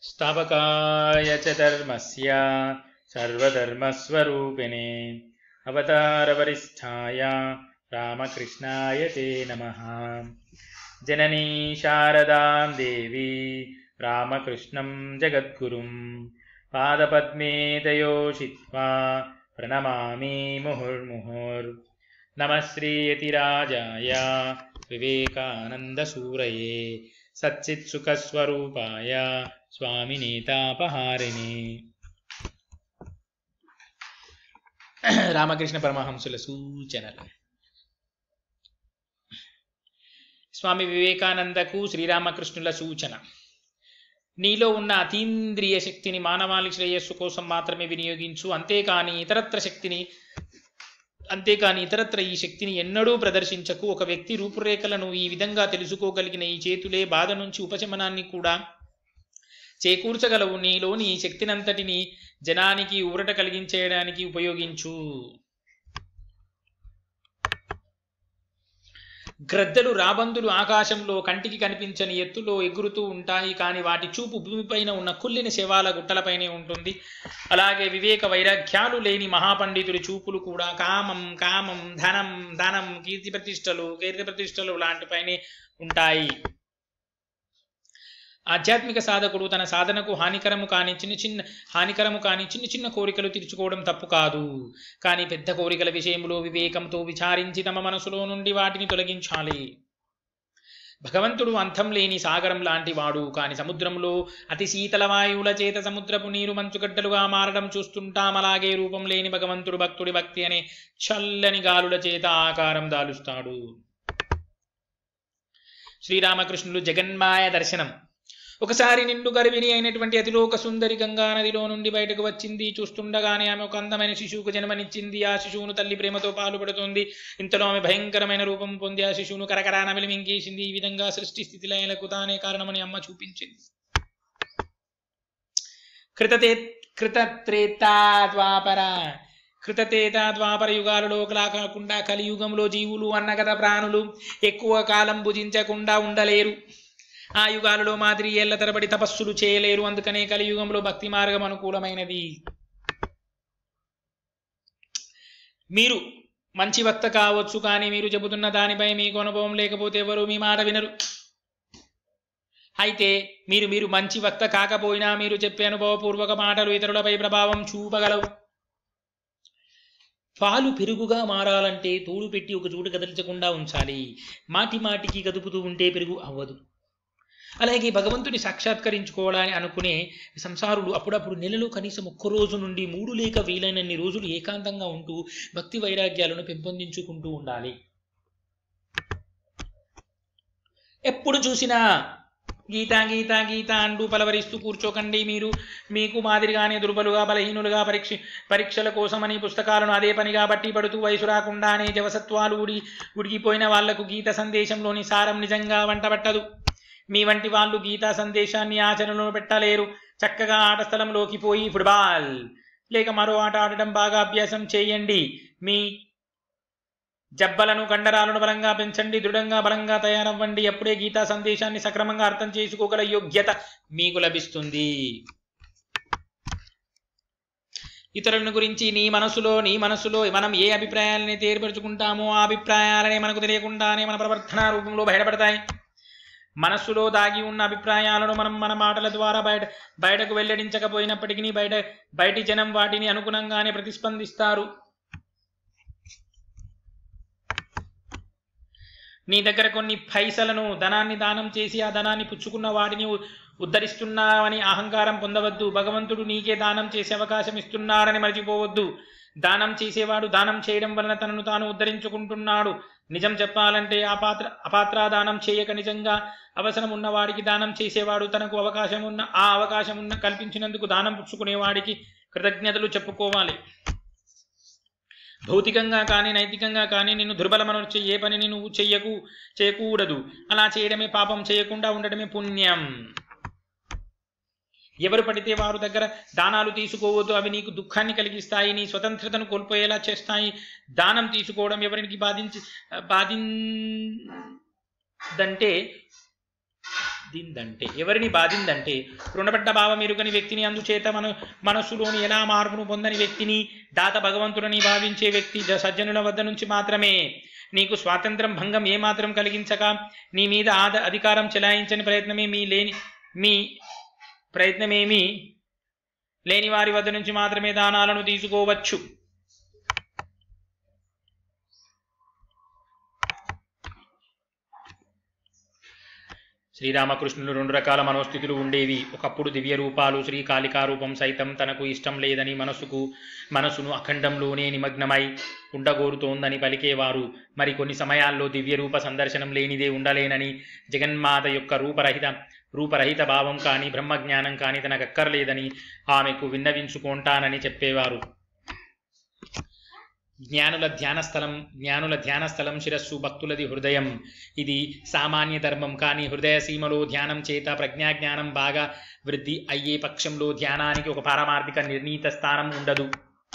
स्थापकाय च धर्मस्य सर्वधर्मस्वरूपिणे अवतारवरिष्ठाय रामकृष्णाय ते नमः जननी शारदां देवी रामकृष्णं जगद्गुरुं पादपद्मे दयोषित्वा प्रणमामि मुहुर्मुहुर् नमः श्रीयतिराजाय विवेकानन्दसूरये सच्चित्सुखस्वरूपाय స్వామినేతాపహారిణి రామకృష్ణ పరమహంసుల సూచనలు స్వామి వివేకానందకు శ్రీరామకృష్ణుల సూచన నీలో ఉన్న అతీంద్రియ శక్తిని మానవాళి శ్రేయస్సు కోసం మాత్రమే వినియోగించు అంతేకాని ఇతరత్ర శక్తిని అంతేకాని ఇతరత్ర ఈ శక్తిని ఎన్నడూ ప్రదర్శించకు ఒక వ్యక్తి రూపురేఖలను ఈ విధంగా తెలుసుకోగలిగిన ఈ చేతులే బాధ నుంచి ఉపశమనాన్ని కూడా చేకూర్చగలవు నీలోని ఈ శక్తినంతటిని జనానికి ఊరట కలిగించేయడానికి ఉపయోగించు గ్రద్దలు రాబందులు ఆకాశంలో కంటికి కనిపించని ఎత్తులో ఎగురుతూ ఉంటాయి కానీ వాటి చూపు భూమిపైన ఉన్న కుళ్ళిన శవాల గుట్టలపైనే ఉంటుంది అలాగే వివేక వైరాగ్యాలు లేని మహాపండితుడి చూపులు కూడా కామం కామం ధనం ధనం కీర్తి ప్రతిష్టలు కీర్తి ప్రతిష్టలు లాంటిపైనే ఉంటాయి ఆధ్యాత్మిక సాధకుడు తన సాధనకు హానికరము కాని చిన్న చిన్న హానికరము కాని చిన్న చిన్న కోరికలు తీర్చుకోవడం తప్పు కాదు కానీ పెద్ద కోరికల విషయంలో వివేకంతో విచారించి తమ మనసులో నుండి వాటిని తొలగించాలి భగవంతుడు అంతం లేని సాగరం లాంటి వాడు కాని సముద్రంలో అతి శీతల వాయువుల చేత సముద్రపు నీరు మంచుగడ్డలుగా మారడం చూస్తుంటాం అలాగే రూపం లేని భగవంతుడు భక్తుడి భక్తి అనే చల్లని గాలుల చేత ఆకారం దాలుస్తాడు శ్రీరామకృష్ణుడు జగన్మాయ దర్శనం ఒకసారి నిండు గర్భిణి అయినటువంటి అతిలోక సుందరి గంగా నదిలో నుండి బయటకు వచ్చింది చూస్తుండగానే ఆమె ఒక అందమైన శిశువుకు జన్మనిచ్చింది ఆ శిశువును తల్లి ప్రేమతో పాలుపడుతుంది ఇంతలో ఆమె భయంకరమైన రూపం పొంది ఆ శిశువును కరకరా నమిలి మింగేసింది ఈ విధంగా సృష్టి స్థితి లయలకు తానే కారణమని అమ్మ చూపించింది కృతతే కృతత్రేతా ద్వాపర కృతతేత ద్వాపర యుగాలలో కాకుండా కలియుగంలో జీవులు అన్నగత ప్రాణులు ఎక్కువ కాలం భుజించకుండా ఉండలేరు ఆ యుగాలలో మాదిరి ఏళ్ల తరబడి తపస్సులు చేయలేరు అందుకనే కలియుగంలో భక్తి మార్గం అనుకూలమైనది మీరు మంచి వక్త కావచ్చు కానీ మీరు చెబుతున్న దానిపై మీకు అనుభవం లేకపోతే ఎవరు మీ మాట వినరు అయితే మీరు మీరు మంచి వక్త కాకపోయినా మీరు చెప్పే అనుభవపూర్వక మాటలు ఇతరులపై ప్రభావం చూపగలవు పాలు పెరుగుగా మారాలంటే తోడు పెట్టి ఒక చోటు కదిలించకుండా ఉంచాలి మాటి మాటికి కదుపుతూ ఉంటే పెరుగు అవ్వదు అలాగే భగవంతుని సాక్షాత్కరించుకోవాలని అనుకునే సంసారులు అప్పుడప్పుడు నెలలో కనీసం ఒక్క రోజు నుండి మూడు లేక వీలైనన్ని రోజులు ఏకాంతంగా ఉంటూ భక్తి వైరాగ్యాలను పెంపొందించుకుంటూ ఉండాలి ఎప్పుడు చూసినా గీత గీత గీత అంటూ పలవరిస్తూ కూర్చోకండి మీరు మీకు మాదిరిగానే దుర్బలుగా బలహీనులుగా పరీక్ష పరీక్షల కోసమని పుస్తకాలను అదే పనిగా బట్టి పడుతూ వయసు రాకుండానే జవసత్వాలు ఉడి ఉడిగిపోయిన వాళ్లకు గీత సందేశంలోని సారం నిజంగా వంటబట్టదు మీ వంటి వాళ్ళు గీతా సందేశాన్ని ఆచరణలో పెట్టలేరు చక్కగా ఆట స్థలంలోకి పోయి ఫుట్బాల్ లేక మరో ఆట ఆడటం బాగా అభ్యాసం చేయండి మీ జబ్బలను కండరాలను బలంగా పెంచండి దృఢంగా బలంగా తయారవ్వండి అప్పుడే గీతా సందేశాన్ని సక్రమంగా అర్థం చేసుకోగల యోగ్యత మీకు లభిస్తుంది ఇతరులను గురించి నీ మనసులో నీ మనసులో మనం ఏ అభిప్రాయాలని ఏర్పరచుకుంటామో ఆ అభిప్రాయాలనే మనకు తెలియకుండానే మన ప్రవర్తన రూపంలో బయటపడతాయి మనస్సులో దాగి ఉన్న అభిప్రాయాలను మనం మన మాటల ద్వారా బయట బయటకు వెల్లడించకపోయినప్పటికీ బయట బయటి జనం వాటిని అనుగుణంగానే ప్రతిస్పందిస్తారు నీ దగ్గర కొన్ని పైసలను ధనాన్ని దానం చేసి ఆ ధనాన్ని పుచ్చుకున్న వాటిని ఉద్ధరిస్తున్నావని అహంకారం పొందవద్దు భగవంతుడు నీకే దానం చేసే అవకాశం ఇస్తున్నారని మర్చిపోవద్దు దానం చేసేవాడు దానం చేయడం వలన తనను తాను ఉద్ధరించుకుంటున్నాడు నిజం చెప్పాలంటే ఆ పాత్ర అపాత్ర దానం చేయక నిజంగా అవసరం ఉన్న వాడికి దానం చేసేవాడు తనకు అవకాశం ఉన్న ఆ అవకాశం ఉన్న కల్పించినందుకు దానం పుచ్చుకునేవాడికి కృతజ్ఞతలు చెప్పుకోవాలి భౌతికంగా కానీ నైతికంగా కానీ నిన్ను దుర్బలమనొచ్చే ఏ పనిని నువ్వు చెయ్యకు చేయకూడదు అలా చేయడమే పాపం చేయకుండా ఉండడమే పుణ్యం ఎవరు పడితే వారు దగ్గర దానాలు తీసుకోవద్దు అవి నీకు దుఃఖాన్ని కలిగిస్తాయి నీ స్వతంత్రతను కోల్పోయేలా చేస్తాయి దానం తీసుకోవడం ఎవరికి బాధించి బాధిందంటే బాధిందంటే ఎవరిని బాధిందంటే రుణపడ్డ భావం ఎరుగని వ్యక్తిని అందుచేత మన మనస్సులోని ఎలా మార్పును పొందని వ్యక్తిని దాత భగవంతుడని భావించే వ్యక్తి జ- సజ్జనుల వద్ద నుంచి మాత్రమే నీకు స్వాతంత్రం భంగం ఏమాత్రం కలిగించక నీ మీద ఆద అధికారం చెలాయించని ప్రయత్నమే మీ లేని మీ ప్రయత్నమేమి లేని వారి వద్ద నుంచి మాత్రమే దానాలను తీసుకోవచ్చు శ్రీరామకృష్ణులు రెండు రకాల మనోస్థితులు ఉండేవి ఒకప్పుడు దివ్య రూపాలు శ్రీ కాళికా రూపం సైతం తనకు ఇష్టం లేదని మనసుకు మనసును అఖండంలోనే నిమగ్నమై ఉండగోరుతోందని పలికేవారు మరి కొన్ని సమయాల్లో దివ్య రూప సందర్శనం లేనిదే ఉండలేనని జగన్మాత యొక్క రూపరహిత రూపరహిత భావం కానీ బ్రహ్మజ్ఞానం కానీ తనకక్కర్లేదని ఆమెకు విన్నవించుకుంటానని చెప్పేవారు జ్ఞానుల ధ్యానస్థలం జ్ఞానుల ధ్యానస్థలం శిరస్సు భక్తులది హృదయం ఇది సామాన్య ధర్మం కానీ హృదయ సీమలో ధ్యానం చేత ప్రజ్ఞాజ్ఞానం బాగా వృద్ధి అయ్యే పక్షంలో ధ్యానానికి ఒక పారమార్థిక నిర్ణీత స్థానం ఉండదు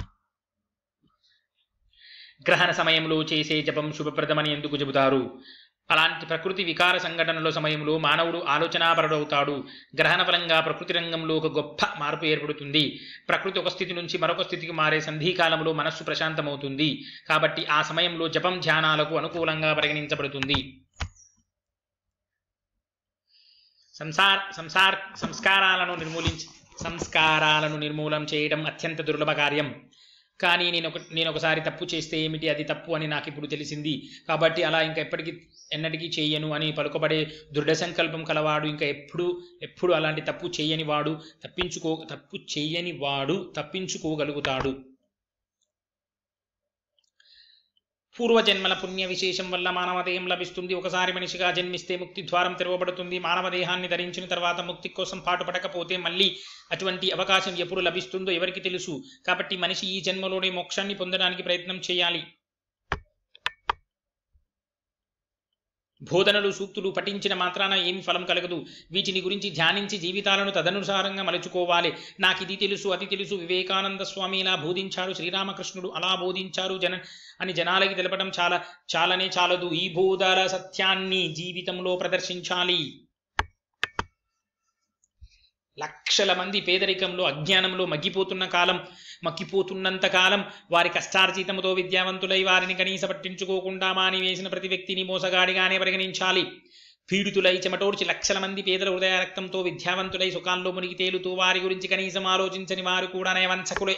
గ్రహణ సమయంలో చేసే జపం శుభప్రదమని ఎందుకు చెబుతారు అలాంటి ప్రకృతి వికార సంఘటనల సమయంలో మానవుడు ఆలోచనాపరుడవుతాడు గ్రహణ ఫలంగా ప్రకృతి రంగంలో ఒక గొప్ప మార్పు ఏర్పడుతుంది ప్రకృతి ఒక స్థితి నుంచి మరొక స్థితికి మారే సంధికాలంలో మనస్సు ప్రశాంతమవుతుంది కాబట్టి ఆ సమయంలో జపం ధ్యానాలకు అనుకూలంగా పరిగణించబడుతుంది సంసార సంసార సంస్కారాలను నిర్మూలించి సంస్కారాలను నిర్మూలం చేయడం అత్యంత దుర్లభ కార్యం కానీ నేను ఒక నేను ఒకసారి తప్పు చేస్తే ఏమిటి అది తప్పు అని నాకు ఇప్పుడు తెలిసింది కాబట్టి అలా ఇంకా ఎప్పటికీ ఎన్నటికీ చేయను అని పలుకబడే దృఢ సంకల్పం కలవాడు ఇంకా ఎప్పుడు ఎప్పుడు అలాంటి తప్పు చేయని వాడు తప్పించుకో తప్పు చేయని వాడు తప్పించుకోగలుగుతాడు పూర్వజన్మల పుణ్య విశేషం వల్ల మానవదేహం లభిస్తుంది ఒకసారి మనిషిగా జన్మిస్తే ముక్తి ద్వారం తెరవబడుతుంది మానవ దేహాన్ని ధరించిన తర్వాత ముక్తి కోసం పాటుపడకపోతే మళ్ళీ అటువంటి అవకాశం ఎప్పుడు లభిస్తుందో ఎవరికి తెలుసు కాబట్టి మనిషి ఈ జన్మలోనే మోక్షాన్ని పొందడానికి ప్రయత్నం చేయాలి బోధనలు సూక్తులు పఠించిన మాత్రాన ఏమి ఫలం కలగదు వీటిని గురించి ధ్యానించి జీవితాలను తదనుసారంగా మలుచుకోవాలి నాకు ఇది తెలుసు అది తెలుసు వివేకానంద స్వామి ఇలా బోధించారు శ్రీరామకృష్ణుడు అలా బోధించారు జన అని జనాలకి తెలపడం చాలా చాలనే చాలదు ఈ బోధల సత్యాన్ని జీవితంలో ప్రదర్శించాలి లక్షల మంది పేదరికంలో అజ్ఞానంలో మగ్గిపోతున్న కాలం మగ్గిపోతున్నంత కాలం వారి కష్టార్జితముతో విద్యావంతులై వారిని కనీస పట్టించుకోకుండా మానివేసిన ప్రతి వ్యక్తిని మోసగాడిగానే పరిగణించాలి పీడితులై చెమటోడ్చి లక్షల మంది పేదల హృదయ రక్తంతో విద్యావంతులై సుఖాల్లో మునిగి తేలుతూ వారి గురించి కనీసం ఆలోచించని వారు కూడా నయవంచకులే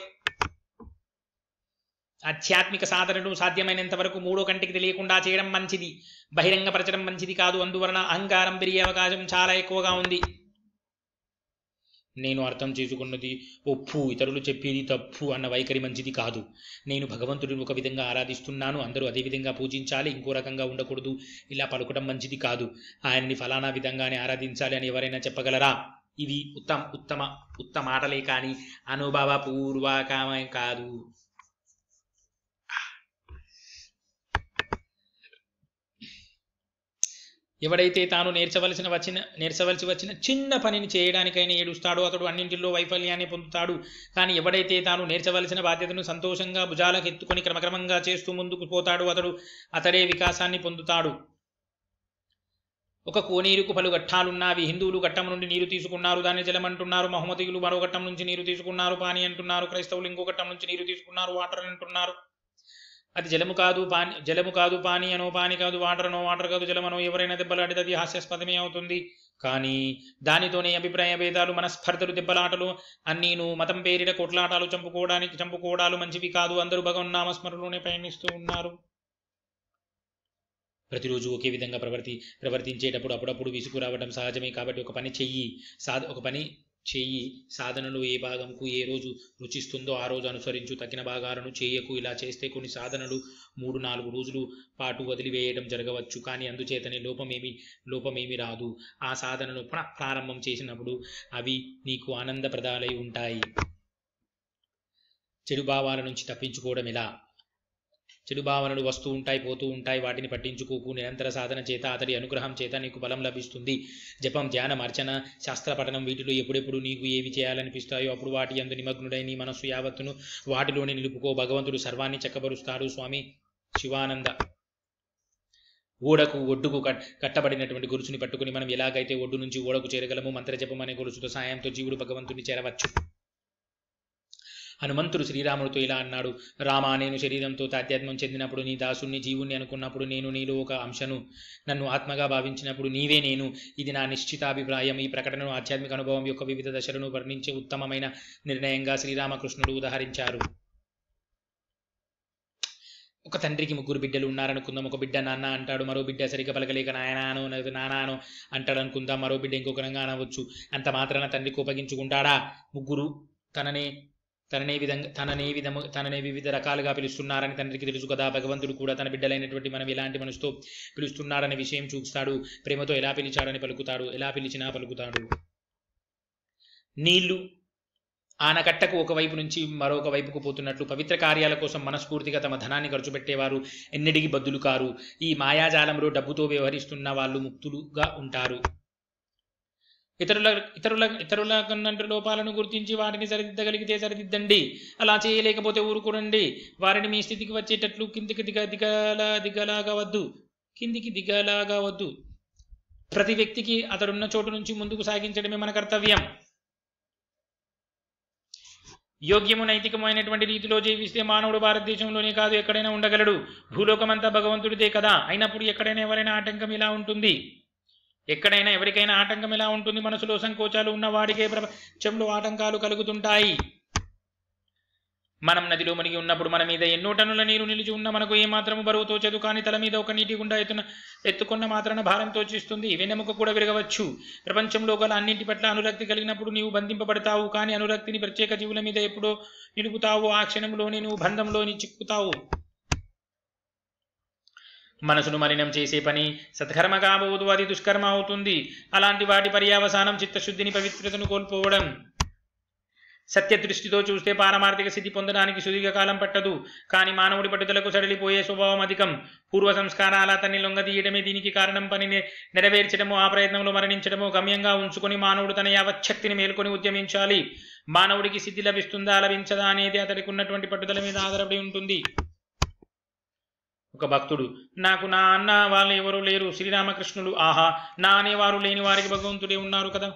ఆధ్యాత్మిక సాధనను సాధ్యమైనంత వరకు మూడో కంటికి తెలియకుండా చేయడం మంచిది బహిరంగపరచడం మంచిది కాదు అందువలన అహంకారం పెరిగే అవకాశం చాలా ఎక్కువగా ఉంది నేను అర్థం చేసుకున్నది ఒప్పు ఇతరులు చెప్పేది తప్పు అన్న వైఖరి మంచిది కాదు నేను భగవంతుడిని ఒక విధంగా ఆరాధిస్తున్నాను అందరూ అదే విధంగా పూజించాలి ఇంకో రకంగా ఉండకూడదు ఇలా పలుకడం మంచిది కాదు ఆయనని ఫలానా విధంగానే ఆరాధించాలి అని ఎవరైనా చెప్పగలరా ఇవి ఉత్తమ ఉత్తమ ఉత్తమ మాటలే కానీ అనుభవ పూర్వకమే కాదు ఎవడైతే తాను నేర్చవలసిన వచ్చిన నేర్చవలసి వచ్చిన చిన్న పనిని చేయడానికైనా ఏడుస్తాడో అతడు అన్నింటిలో వైఫల్యాన్ని పొందుతాడు కానీ ఎవడైతే తాను నేర్చవలసిన బాధ్యతను సంతోషంగా భుజాలకు ఎత్తుకొని క్రమక్రమంగా చేస్తూ ముందుకు పోతాడు అతడు అతడే వికాసాన్ని పొందుతాడు ఒక కోనేరుకు పలు ఘట్టాలున్నావి హిందువులు ఘట్టం నుండి నీరు తీసుకున్నారు దాన్ని జలం అంటున్నారు మహమ్మదీయులు మరో ఘట్టం నుంచి నీరు తీసుకున్నారు పాని అంటున్నారు క్రైస్తవులు ఇంకో ఘట్టం నుంచి నీరు తీసుకున్నారు వాటర్ అని అంటున్నారు అది జలము కాదు పాని జలము కాదు పాని అనో పాని కాదు వాటర్ అనో వాటర్ కాదు జలమనో ఎవరైనా దెబ్బలాడితే అది హాస్యాస్పదమే అవుతుంది కానీ దానితోనే అభిప్రాయ భేదాలు మనస్పర్ధలు దెబ్బలాటలు అన్నీను మతం పేరిట కొట్లాటాలు చంపుకోవడానికి చంపుకోవడాలు మంచివి కాదు అందరూ భగవన్నామస్మరణలోనే పయనిస్తూ ఉన్నారు ప్రతిరోజు ఒకే విధంగా ప్రవర్తి ప్రవర్తించేటప్పుడు అప్పుడప్పుడు విసుగు రావడం సహజమే కాబట్టి ఒక పని చెయ్యి సాధ ఒక పని చెయ్యి సాధనలో ఏ భాగంకు ఏ రోజు రుచిస్తుందో ఆ రోజు అనుసరించు తగిన భాగాలను చేయకు ఇలా చేస్తే కొన్ని సాధనలు మూడు నాలుగు రోజులు పాటు వదిలివేయడం జరగవచ్చు కానీ అందుచేతనే లోపమేమి లోపమేమి రాదు ఆ సాధనను పునః ప్రారంభం చేసినప్పుడు అవి నీకు ఆనందప్రదాలై ఉంటాయి చెడు భావాల నుంచి తప్పించుకోవడం ఎలా చెడు భావనలు వస్తూ ఉంటాయి పోతూ ఉంటాయి వాటిని పట్టించుకోకు నిరంతర సాధన చేత అతడి అనుగ్రహం చేత నీకు బలం లభిస్తుంది జపం ధ్యానం అర్చన శాస్త్ర పఠనం వీటిలో ఎప్పుడెప్పుడు నీకు ఏవి చేయాలనిపిస్తాయో అప్పుడు వాటి అందు నిమగ్నుడై నీ మనస్సు యావత్తును వాటిలోనే నిలుపుకో భగవంతుడు సర్వాన్ని చక్కబరుస్తాడు స్వామి శివానంద ఓడకు ఒడ్డుకు కట్- కట్టబడినటువంటి గొలుసుని పట్టుకుని మనం ఎలాగైతే ఒడ్డు నుంచి ఓడకు చేరగలము మంత్రజపం అనే గొలుసుతో సాయంతో జీవుడు భగవంతుని చేరవచ్చు హనుమంతుడు శ్రీరాముడితో ఇలా అన్నాడు రామా నేను శరీరంతో తాధ్యాత్మం చెందినప్పుడు నీ దాసుణ్ణి జీవుణ్ణి అనుకున్నప్పుడు నేను నీలో ఒక అంశను నన్ను ఆత్మగా భావించినప్పుడు నీవే నేను ఇది నా నిశ్చితాభిప్రాయం ఈ ప్రకటనను ఆధ్యాత్మిక అనుభవం యొక్క వివిధ దశలను వర్ణించే ఉత్తమమైన నిర్ణయంగా శ్రీరామకృష్ణుడు ఉదహరించారు ఒక తండ్రికి ముగ్గురు బిడ్డలు ఉన్నారనుకుందాం ఒక బిడ్డ నాన్న అంటాడు మరో బిడ్డ సరిగ్గా పలకలేక నాయనానో లేదా నానానో అంటాడు అనుకుందాం మరో బిడ్డ ఇంకొక రంగా అనవచ్చు అంత మాత్రాన తండ్రి కోపగించుకుంటాడా ముగ్గురు తననే తననే విధంగా తననే విధము తననే వివిధ రకాలుగా పిలుస్తున్నారని తండ్రికి తెలుసు కదా భగవంతుడు కూడా తన బిడ్డలైనటువంటి మనం ఎలాంటి మనసుతో పిలుస్తున్నాడనే విషయం చూస్తాడు ప్రేమతో ఎలా పిలిచాడని పలుకుతాడు ఎలా పిలిచినా పలుకుతాడు నీళ్లు ఆనకట్టకు ఒకవైపు నుంచి మరొక వైపుకు పోతున్నట్లు పవిత్ర కార్యాల కోసం మనస్ఫూర్తిగా తమ ధనాన్ని ఖర్చు పెట్టేవారు ఎన్నటికీ బద్దులు కారు ఈ మాయాజాలంలో డబ్బుతో వ్యవహరిస్తున్న వాళ్ళు ముక్తులుగా ఉంటారు ఇతరుల ఇతరుల ఇతరుల కన్నంటి లోపాలను గుర్తించి వాటిని సరిదిద్దగలిగితే సరిదిద్దండి అలా చేయలేకపోతే ఊరుకోనండి వారిని మీ స్థితికి వచ్చేటట్లు కిందికి దిగ దిగలా దిగలాగా వద్దు కిందికి దిగలాగా వద్దు ప్రతి వ్యక్తికి అతడున్న చోటు నుంచి ముందుకు సాగించడమే మన కర్తవ్యం యోగ్యము నైతికమైనటువంటి రీతిలో జీవిస్తే మానవుడు భారతదేశంలోనే కాదు ఎక్కడైనా ఉండగలడు భూలోకమంతా భగవంతుడిదే కదా అయినప్పుడు ఎక్కడైనా ఎవరైనా ఆటంకం ఇలా ఉంటుంది ఎక్కడైనా ఎవరికైనా ఆటంకం ఎలా ఉంటుంది మనసులో సంకోచాలు ఉన్న వాడికే ప్రపంచంలో ఆటంకాలు కలుగుతుంటాయి మనం నదిలో మునిగి ఉన్నప్పుడు మన మీద ఎన్నో టన్నుల నీరు నిలిచి ఉన్న మనకు ఏమాత్రము బరువు తోచదు కానీ తల మీద ఒక నీటి గుండా ఎత్తున ఎత్తుకున్న మాత్రాన భారం తోచిస్తుంది వెన్నెముక కూడా విరగవచ్చు ప్రపంచంలో గల అన్నింటి పట్ల అనురక్తి కలిగినప్పుడు నీవు బంధింపబడతావు కానీ అనురక్తిని ప్రత్యేక జీవుల మీద ఎప్పుడో నిలుపుతావు ఆ క్షణంలోనే నువ్వు బంధంలోని చిక్కుతావు మనసును మలినం చేసే పని సత్కర్మ కాబోదు అది దుష్కర్మ అవుతుంది అలాంటి వాటి పర్యావసానం చిత్తశుద్ధిని పవిత్రతను కోల్పోవడం సత్య దృష్టితో చూస్తే పారమార్థిక స్థితి పొందడానికి సుదీర్ఘకాలం పట్టదు కానీ మానవుడి పట్టుదలకు సడలిపోయే స్వభావం అధికం పూర్వ సంస్కారాల అతన్ని లొంగదీయడమే దీనికి కారణం పనిని నెరవేర్చడము ఆ ప్రయత్నంలో మరణించడము గమ్యంగా ఉంచుకొని మానవుడు తన యావచ్చక్తిని మేల్కొని ఉద్యమించాలి మానవుడికి సిద్ధి లభిస్తుందా లభించదా అనేది అతడికి ఉన్నటువంటి పట్టుదల మీద ఆధారపడి ఉంటుంది ఒక భక్తుడు నాకు నా అన్న వాళ్ళు ఎవరు లేరు శ్రీరామకృష్ణులు ఆహా నా అనేవారు లేని వారికి భగవంతుడే ఉన్నారు కదా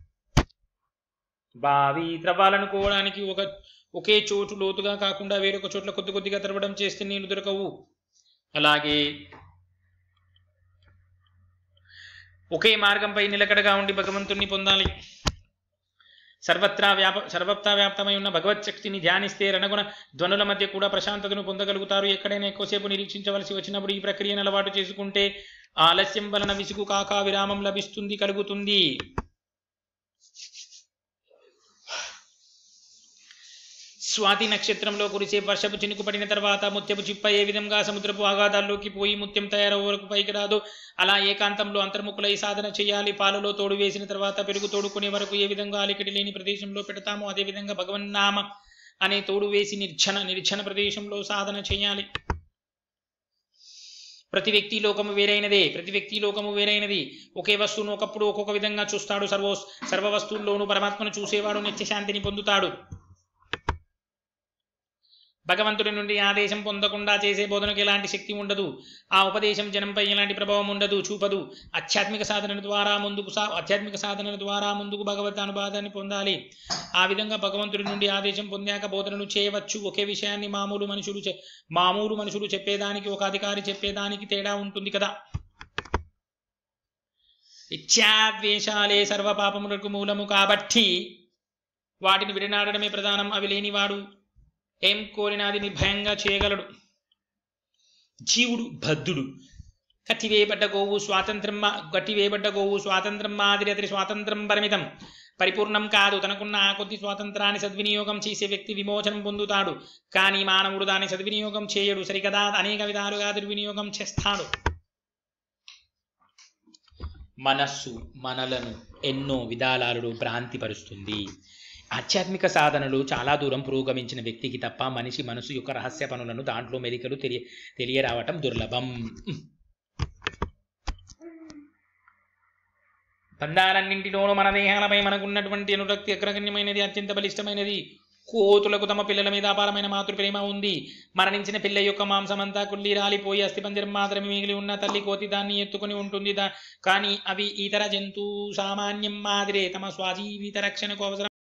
బావి త్రవ్వాలనుకోవడానికి ఒక ఒకే చోటు లోతుగా కాకుండా వేరొక చోట్ల కొద్ది కొద్దిగా త్రవ్వడం చేస్తే నీళ్లు దొరకవు అలాగే ఒకే మార్గంపై నిలకడగా ఉండి భగవంతుణ్ణి పొందాలి సర్వత్రా వ్యాప సర్వత్రా వ్యాప్తమై ఉన్న భగవత్ శక్తిని ధ్యానిస్తే రణగుణ ధ్వనుల మధ్య కూడా ప్రశాంతతను పొందగలుగుతారు ఎక్కడైనా ఎక్కువసేపు నిరీక్షించవలసి వచ్చినప్పుడు ఈ ప్రక్రియను అలవాటు చేసుకుంటే ఆలస్యం వలన విసుగు కాక విరామం లభిస్తుంది కలుగుతుంది స్వాతి నక్షత్రంలో కురిసే వర్షపు చినుకు పడిన తర్వాత ముత్యపు చిప్ప ఏ విధంగా సముద్రపు ఆఘాతాల్లోకి పోయి ముత్యం తయారయ్యే వరకు పైకి రాదు అలా ఏకాంతంలో అంతర్ముఖులై సాధన చేయాలి పాలలో తోడు వేసిన తర్వాత పెరుగు తోడుకునే వరకు ఏ విధంగా అలికిడి లేని ప్రదేశంలో పెడతామో అదే విధంగా భగవన్నామ అనే తోడు వేసి నిర్జన నిర్జన ప్రదేశంలో సాధన చేయాలి ప్రతి వ్యక్తి లోకము వేరైనదే ప్రతి వ్యక్తి లోకము వేరైనది ఒకే వస్తువును ఒకప్పుడు ఒక్కొక్క విధంగా చూస్తాడు సర్వ సర్వ వస్తువుల్లోనూ పరమాత్మను చూసేవాడు నిత్యశాంతిని పొందుతాడు భగవంతుడి నుండి ఆదేశం పొందకుండా చేసే బోధనకు ఎలాంటి శక్తి ఉండదు ఆ ఉపదేశం జనంపై ఎలాంటి ప్రభావం ఉండదు చూపదు ఆధ్యాత్మిక సాధన ద్వారా ముందుకు సా ఆధ్యాత్మిక సాధన ద్వారా ముందుకు భగవత్ అనుభవాన్ని పొందాలి ఆ విధంగా భగవంతుడి నుండి ఆదేశం పొందాక బోధనలు చేయవచ్చు ఒకే విషయాన్ని మామూలు మనుషులు చె- మామూలు మనుషులు చెప్పేదానికి ఒక అధికారి చెప్పేదానికి తేడా ఉంటుంది కదా ఇచ్ఛాద్వేషాలే సర్వ పాపములకు మూలము కాబట్టి వాటిని విడనాడడమే ప్రధానం అవి లేనివాడు ఏం కోరినాది నిర్భయంగా చేయగలడు జీవుడు బద్ధుడు కట్టివేయబడ్డ గోవు స్వాతంత్రం మా- కట్టివేయబడ్డ గోవు స్వాతంత్రం మాదిరి అతని స్వాతంత్రం పరిమితం పరిపూర్ణం కాదు తనకున్న ఆ కొద్ది స్వాతంత్రాన్ని సద్వినియోగం చేసే వ్యక్తి విమోచనం పొందుతాడు కానీ మానవుడు దాన్ని సద్వినియోగం చేయడు సరికదా అనేక విధాలుగా దుర్వినియోగం చేస్తాడు మనస్సు మనలను ఎన్నో విధాలలో భ్రాంతిపరుస్తుంది ఆధ్యాత్మిక సాధనలు చాలా దూరం పురోగమించిన వ్యక్తికి తప్ప మనిషి మనసు యొక్క రహస్య పనులను దాంట్లో మెలికలు తెలియ తెలియరావటం దుర్లభం బంధాలన్నింటిలోనూ మన దేహాలపై మనకున్నటువంటి అనురక్తి అగ్రగణ్యమైనది అత్యంత బలిష్టమైనది కోతులకు తమ పిల్లల మీద అపారమైన మాతృప్రేమ ఉంది మరణించిన పిల్ల యొక్క మాంసమంతా కుళ్ళి రాలిపోయి అస్థిపంజరం మాత్రమే మిగిలి ఉన్న తల్లి కోతి దాన్ని ఎత్తుకొని ఉంటుంది దా కానీ అవి ఇతర జంతు సామాన్యం మాదిరే తమ స్వజీవిత రక్షణకు అవసరం